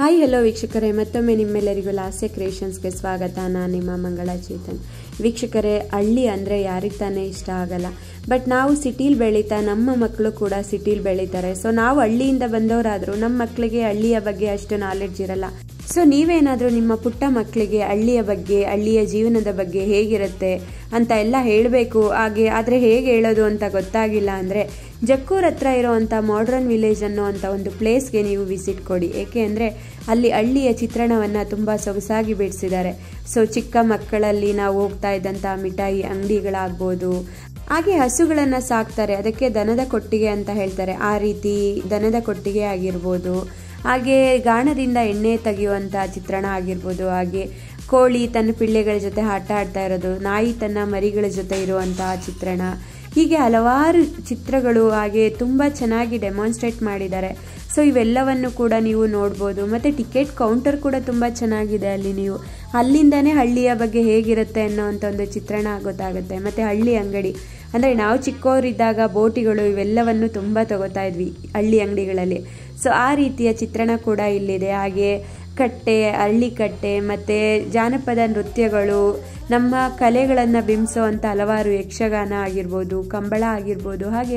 hi hello ವೀಕ್ಷಕರೇ ಮತ್ತೊಮ್ಮೆ ನಿಮ್ಮೆಲ್ಲರಿಗೂ ಲಾಸ್ಯ ಕ್ರಿಯೇಷನ್ಸ್ಗೆ ಸ್ವಾಗತ ನಾನು ನಿಮ್ಮ ಮಂಗಳ ಚೇತನ್ ವೀಕ್ಷಕರೇ ಹಳ್ಳಿ ಅಂದರೆ ಯಾರಿಗೆ ತಾನೇ ಇಷ್ಟ ಆಗಲ್ಲ ಬಟ್ ನಾವು ಸಿಟೀಲಿ ಬೆಳೀತಾ ನಮ್ಮ ಮಕ್ಕಳು ಕೂಡ ಸಿಟೀಲಿ ಬೆಳೀತಾರೆ ಸೊ ನಾವು ಹಳ್ಳಿಯಿಂದ ಬಂದವರಾದರೂ ನಮ್ಮ ಮಕ್ಕಳಿಗೆ ಹಳ್ಳಿಯ ಬಗ್ಗೆ ಅಷ್ಟು ನಾಲೆಡ್ಜ್ ಇರಲ್ಲ ಸೊ ನೀವೇನಾದರೂ ನಿಮ್ಮ ಪುಟ್ಟ ಮಕ್ಕಳಿಗೆ ಹಳ್ಳಿಯ ಬಗ್ಗೆ ಹಳ್ಳಿಯ ಜೀವನದ ಬಗ್ಗೆ ಹೇಗಿರುತ್ತೆ ಅಂತ ಎಲ್ಲ ಹೇಳಬೇಕು ಹಾಗೆ ಆದರೆ ಹೇಗೆ ಹೇಳೋದು ಅಂತ ಗೊತ್ತಾಗಿಲ್ಲ ಅಂದರೆ ಜಕ್ಕೂರ್ ಹತ್ರ ಇರೋವಂಥ ಮಾಡ್ರನ್ ವಿಲೇಜ್ ಅನ್ನೋ ಅಂಥ ಒಂದು ಪ್ಲೇಸ್ಗೆ ನೀವು ವಿಸಿಟ್ ಕೊಡಿ ಏಕೆ ಅಂದರೆ ಅಲ್ಲಿ ಹಳ್ಳಿಯ ಚಿತ್ರಣವನ್ನು ತುಂಬ ಸೊಗಸಾಗಿ ಬಿಡಿಸಿದ್ದಾರೆ ಸೊ ಚಿಕ್ಕ ಮಕ್ಕಳಲ್ಲಿ ನಾವು ಹೋಗ್ತಾ ಇದ್ದಂಥ ಮಿಠಾಯಿ ಅಂಗಡಿಗಳಾಗ್ಬೋದು ಹಾಗೆ ಹಸುಗಳನ್ನು ಸಾಕ್ತಾರೆ ಅದಕ್ಕೆ ದನದ ಕೊಟ್ಟಿಗೆ ಅಂತ ಹೇಳ್ತಾರೆ ಆ ರೀತಿ ದನದ ಕೊಟ್ಟಿಗೆ ಆಗಿರ್ಬೋದು ಹಾಗೆ ಗಾಣದಿಂದ ಎಣ್ಣೆ ತೆಗೆಯುವಂಥ ಚಿತ್ರಣ ಆಗಿರ್ಬೋದು ಹಾಗೆ ಕೋಳಿ ತನ್ನ ಪಿಳ್ಳೆಗಳ ಜೊತೆ ಆಟ ಆಡ್ತಾ ಇರೋದು ನಾಯಿ ತನ್ನ ಮರಿಗಳ ಜೊತೆ ಇರುವಂತಹ ಚಿತ್ರಣ ಹೀಗೆ ಹಲವಾರು ಚಿತ್ರಗಳು ಹಾಗೆ ತುಂಬ ಚೆನ್ನಾಗಿ ಡೆಮಾನ್ಸ್ಟ್ರೇಟ್ ಮಾಡಿದ್ದಾರೆ ಸೊ ಇವೆಲ್ಲವನ್ನು ಕೂಡ ನೀವು ನೋಡ್ಬೋದು ಮತ್ತು ಟಿಕೆಟ್ ಕೌಂಟರ್ ಕೂಡ ತುಂಬ ಚೆನ್ನಾಗಿದೆ ಅಲ್ಲಿ ನೀವು ಅಲ್ಲಿಂದನೇ ಹಳ್ಳಿಯ ಬಗ್ಗೆ ಹೇಗಿರುತ್ತೆ ಅನ್ನೋವಂಥ ಒಂದು ಚಿತ್ರಣ ಗೊತ್ತಾಗುತ್ತೆ ಮತ್ತು ಹಳ್ಳಿ ಅಂಗಡಿ ಅಂದರೆ ನಾವು ಚಿಕ್ಕವರಿದ್ದಾಗ ಬೋಟಿಗಳು ಇವೆಲ್ಲವನ್ನು ತುಂಬ ತಗೋತಾ ಇದ್ವಿ ಹಳ್ಳಿ ಅಂಗಡಿಗಳಲ್ಲಿ ಸೊ ಆ ರೀತಿಯ ಚಿತ್ರಣ ಕೂಡ ಇಲ್ಲಿದೆ ಹಾಗೆ ಕಟ್ಟೆ ಹಳ್ಳಿ ಕಟ್ಟೆ ಮತ್ತು ಜಾನಪದ ನೃತ್ಯಗಳು ನಮ್ಮ ಕಲೆಗಳನ್ನು ಬಿಂಬಿಸುವಂಥ ಹಲವಾರು ಯಕ್ಷಗಾನ ಆಗಿರ್ಬೋದು ಕಂಬಳ ಆಗಿರ್ಬೋದು ಹಾಗೆ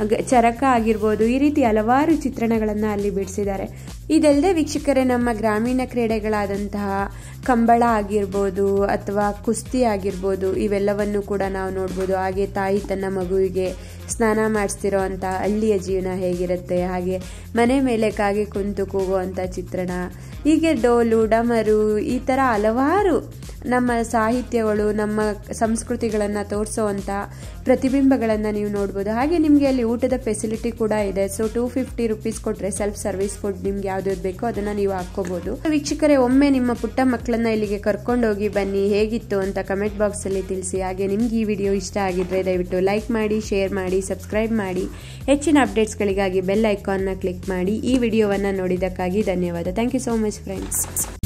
ಚರಕ ಆಗಿರ್ಬೋದು ಈ ರೀತಿ ಹಲವಾರು ಚಿತ್ರಣಗಳನ್ನು ಅಲ್ಲಿ ಬಿಡಿಸಿದ್ದಾರೆ ಇದಲ್ಲದೆ ವೀಕ್ಷಕರೇ ನಮ್ಮ ಗ್ರಾಮೀಣ ಕ್ರೀಡೆಗಳಾದಂತಹ ಕಂಬಳ ಆಗಿರ್ಬೋದು ಅಥವಾ ಕುಸ್ತಿ ಆಗಿರ್ಬೋದು ಇವೆಲ್ಲವನ್ನು ಕೂಡ ನಾವು ನೋಡ್ಬೋದು ಹಾಗೆ ತಾಯಿ ತನ್ನ ಮಗುವಿಗೆ ಸ್ನಾನ ಮಾಡಿಸ್ತಿರೋ ಅಂಥ ಹಳ್ಳಿಯ ಜೀವನ ಹೇಗಿರುತ್ತೆ ಹಾಗೆ ಮನೆ ಮೇಲೆ ಕಾಗೆ ಕುಂತು ಕೂಗುವಂಥ ಚಿತ್ರಣ ಹೀಗೆ ಡೋಲು ಡಮರು ಈ ಥರ ಹಲವಾರು ನಮ್ಮ ಸಾಹಿತ್ಯಗಳು ನಮ್ಮ ಸಂಸ್ಕೃತಿಗಳನ್ನು ತೋರಿಸೋವಂಥ ಪ್ರತಿಬಿಂಬಗಳನ್ನು ನೀವು ನೋಡ್ಬೋದು ಹಾಗೆ ನಿಮಗೆ ಅಲ್ಲಿ ಊಟದ ಫೆಸಿಲಿಟಿ ಕೂಡ ಇದೆ ಸೊ ಟೂ ಫಿಫ್ಟಿ ರುಪೀಸ್ ಕೊಟ್ಟರೆ ಸೆಲ್ಫ್ ಸರ್ವಿಸ್ ಫುಡ್ ನಿಮ್ಗೆ ಯಾವ್ದು ಬೇಕೋ ಅದನ್ನು ನೀವು ಹಾಕ್ಕೋಬೋದು ವೀಕ್ಷಕರೇ ಒಮ್ಮೆ ನಿಮ್ಮ ಪುಟ್ಟ ಮಕ್ಕಳನ್ನ ಇಲ್ಲಿಗೆ ಕರ್ಕೊಂಡೋಗಿ ಬನ್ನಿ ಹೇಗಿತ್ತು ಅಂತ ಕಮೆಂಟ್ ಬಾಕ್ಸಲ್ಲಿ ತಿಳಿಸಿ ಹಾಗೆ ನಿಮ್ಗೆ ಈ ವಿಡಿಯೋ ಇಷ್ಟ ಆಗಿದ್ರೆ ದಯವಿಟ್ಟು ಲೈಕ್ ಮಾಡಿ ಶೇರ್ ಮಾಡಿ ಸಬ್ಸ್ಕ್ರೈಬ್ ಮಾಡಿ ಹೆಚ್ಚಿನ ಅಪ್ಡೇಟ್ಸ್ಗಳಿಗಾಗಿ ಬೆಲ್ ಐಕಾನ್ನ ಕ್ಲಿಕ್ ಮಾಡಿ ಈ ವಿಡಿಯೋವನ್ನು ನೋಡಿದ್ದಕ್ಕಾಗಿ ಧನ್ಯವಾದ thank you so much friends